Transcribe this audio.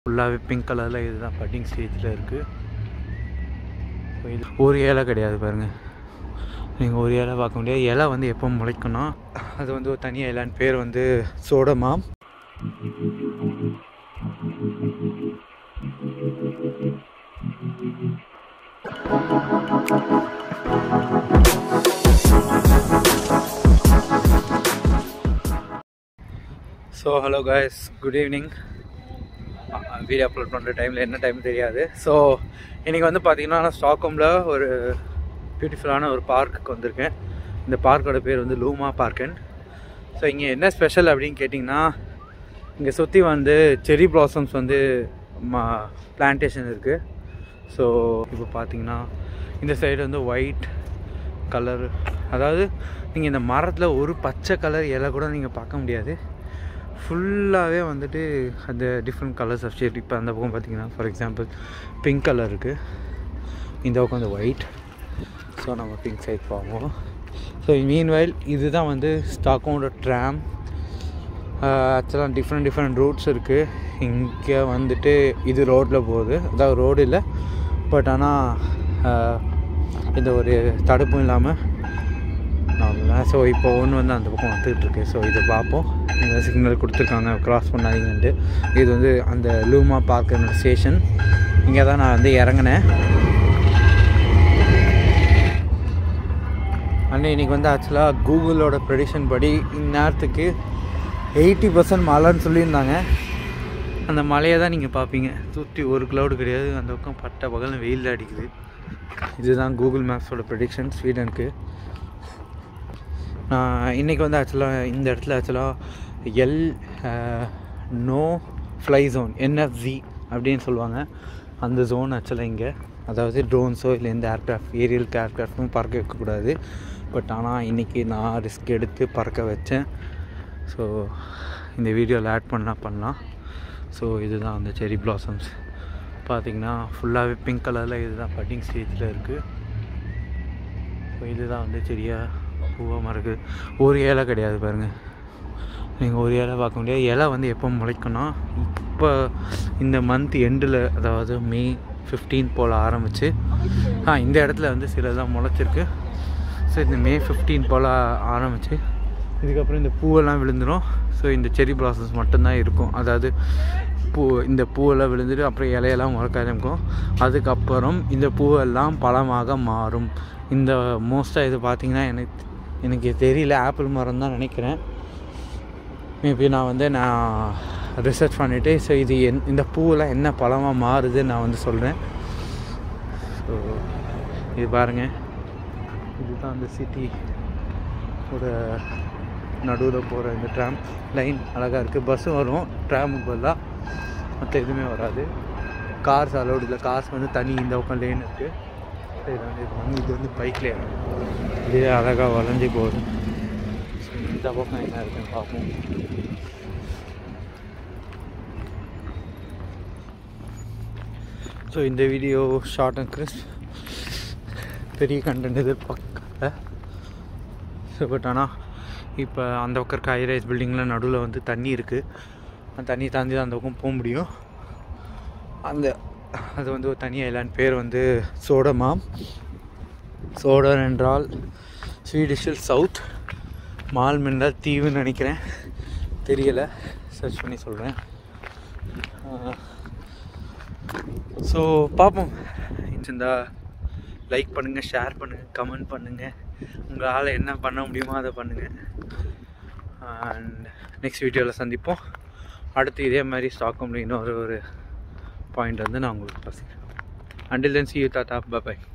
ஃபுல்லாகவே பிங்க் கலரில் இதுதான் பட்டிங் ஸ்டேஜில் இருக்குது ஸோ இது ஒரு இலை கிடையாது பாருங்கள் நீங்கள் ஒரு இலை பார்க்க முடியாது இலை வந்து எப்போ முளைக்கணும் அது வந்து ஒரு தனி இலைன்னு பேர் வந்து சோடமாம் so hello guys good evening video upload பண்ணுற டைமில் என்ன டைம் தெரியாது ஸோ இன்றைக்கி வந்து பார்த்திங்கன்னா நான் ஸ்டாக்ஹோமில் ஒரு பியூட்டிஃபுல்லான ஒரு பார்க்குக்கு வந்திருக்கேன் இந்த பார்க்கோட பேர் வந்து லூமா பார்க்கன் ஸோ இங்கே என்ன ஸ்பெஷல் அப்படின்னு கேட்டிங்கன்னா இங்கே சுற்றி வந்து செரி ப்ளாசம்ஸ் வந்து மா பிளான்டேஷன் இருக்குது ஸோ இப்போ பார்த்தீங்கன்னா இந்த சைடு வந்து ஒயிட் கலர் அதாவது நீங்கள் இந்த மரத்தில் ஒரு பச்சை கலர் இலை கூட நீங்கள் பார்க்க முடியாது ஃபுல்லாகவே வந்துட்டு அந்த டிஃப்ரெண்ட் கலர்ஸ் ஆஃப் ஷேட் இப்போ அந்த பக்கம் பார்த்தீங்கன்னா ஃபார் எக்ஸாம்பிள் பிங்க் கலர் இருக்குது இந்த பக்கம் வந்து ஒயிட் ஸோ நம்ம பிங்க் சைட் போவோம் ஸோ மீன் வயல் இதுதான் வந்து ஸ்டாக்கோட ட்ராம் ஆக்சுவலாக டிஃப்ரெண்ட் டிஃப்ரெண்ட் ரூட்ஸ் இருக்குது இங்கே வந்துட்டு இது ரோட்டில் போகுது அதாவது ரோடு இல்லை பட் ஆனால் இந்த ஒரு தடுப்பும் இல்லாமல் நார்மலாக ஸோ இப்போ ஒன்று வந்து அந்த பக்கம் வந்துகிட்டு இருக்கு ஸோ இதை பார்ப்போம் இந்த சிக்னல் கொடுத்துருக்காங்க க்ராஸ் பண்ணாதீங்கன்ட்டு இது வந்து அந்த லூமா பார்க் ஸ்டேஷன் இங்கே தான் நான் வந்து இறங்கினேன் அண்ணே இன்றைக்கி வந்து ஆக்சுவலாக கூகுளோட ப்ரெடிஷன் படி இந்நேரத்துக்கு எயிட்டி பர்சன்ட் மழைன்னு சொல்லியிருந்தாங்க அந்த மலையை தான் நீங்கள் பார்ப்பீங்க சுற்றி ஒரு க்ளவுடு கிடையாது அந்த பக்கம் பட்ட பகல் வெயில் அடிக்குது இதுதான் கூகுள் மேப்ஸோட ப்ரெடிக்ஷன் ஸ்வீடனுக்கு இன்றைக்கி வந்து ஆக்சுவலாக இந்த இடத்துல ஆக்சுவலாக எல் நோ ஃப்ளை ஜோன் என்எஃப்ஜி அப்படின்னு சொல்லுவாங்க அந்த ஜோன் ஆக்சுவலாக இங்கே அதாவது ட்ரோன்ஸோ இல்லை எந்த ஏர்க்ராஃப்ட் ஏரியல் ஏர்க்ராஃப்ட்டும் பறக்க வைக்கக்கூடாது பட் ஆனால் இன்றைக்கி நான் ரிஸ்க் எடுத்து பறக்க வச்சேன் ஸோ இந்த வீடியோவில் ஆட் பண்ணால் பண்ணலாம் ஸோ இதுதான் அந்த செரி பிளாசம்ஸ் பார்த்திங்கன்னா ஃபுல்லாகவே பிங்க் கலரில் இதுதான் பட்டிங் ஸ்டேஜில் இருக்குது ஸோ இதுதான் வந்து செடியாக பூவாக இருக்குது ஒரு இலை கிடையாது பாருங்கள் நீங்கள் ஒரு இலை பார்க்க முடியாது இலை வந்து எப்போ முளைக்கணும் இப்போ இந்த மந்த் எண்டில் அதாவது மே ஃபிஃப்டீன் போல் ஆரம்பித்து ஆ இந்த இடத்துல வந்து சிலதான் முளைச்சிருக்கு ஸோ இந்த மே ஃபிஃப்டீன் போல் ஆரம்பித்து இதுக்கப்புறம் இந்த பூவெல்லாம் விழுந்துடும் ஸோ இந்த செரி ப்ராசஸ் மட்டும்தான் இருக்கும் அதாவது பூ இந்த பூவெல்லாம் விழுந்துட்டு அப்புறம் இலையெல்லாம் முளைக்க ஆரம்பிக்கும் அதுக்கப்புறம் இந்த பூவெல்லாம் பழமாக மாறும் இந்த மோஸ்ட்டாக இது பார்த்திங்கன்னா எனக்கு எனக்கு தெரியல ஆப்பிள் மரம் தான் நினைக்கிறேன் மேபி நான் வந்து நான் ரிசர்ச் பண்ணிவிட்டு ஸோ இது என் இந்த பூவெல்லாம் என்ன பழமாக மாறுதுன்னு நான் வந்து சொல்கிறேன் ஸோ இது பாருங்கள் இதுதான் அந்த சிட்டி ஒரு நடுவில் போகிற இந்த ட்ராம் லைன் அழகாக இருக்குது பஸ்ஸும் வரும் ட்ராமுக்கு பதிலாக மற்ற எதுவுமே வராது கார்ஸ் அலோடு இல்லை கார்ஸ் வந்து தனி இந்த பக்கம் லேன் இருக்குது இது வந்து இது வந்து இது வந்து பைக் லேன் இதே அழகாக வளைஞ்சி போகுது ஸோ இந்த பக்கம் என்ன இருக்குன்னு பார்ப்போம் ஸோ இந்த வீடியோ ஷார்ட் அண்ட் கிறிஸ்ப் பெரிய கண்டென்ட் எதிர்பார்க்கல ஸோ பட் ஆனால் இப்போ அந்த பக்கம் இருக்க ஹைரைஸ் பில்டிங்கில் நடுவில் வந்து தண்ணி இருக்குது அந்த தண்ணி தாண்டி தான் அந்த பக்கம் போக முடியும் அந்த அது வந்து ஒரு தனி ஐலாண்ட் பேர் வந்து சோடமாம் சோடர் என்றால் ஸ்வீடிஷில் சவுத் மால் என்றால் தீவுன்னு நினைக்கிறேன் தெரியலை சர்ச் பண்ணி சொல்கிறேன் ஸோ பார்ப்போம் இந்த லைக் பண்ணுங்கள் ஷேர் பண்ணுங்கள் கமெண்ட் பண்ணுங்கள் உங்களால் என்ன பண்ண முடியுமோ அதை பண்ணுங்கள் அண்ட் நெக்ஸ்ட் வீடியோவில் சந்திப்போம் அடுத்து இதே மாதிரி ஸ்டாக் இன்னொரு ஒரு பாயிண்ட் வந்து நான் உங்களுக்கு பசிக்கிறேன் அண்டில் தென் சி யூ தாத்தா பாய்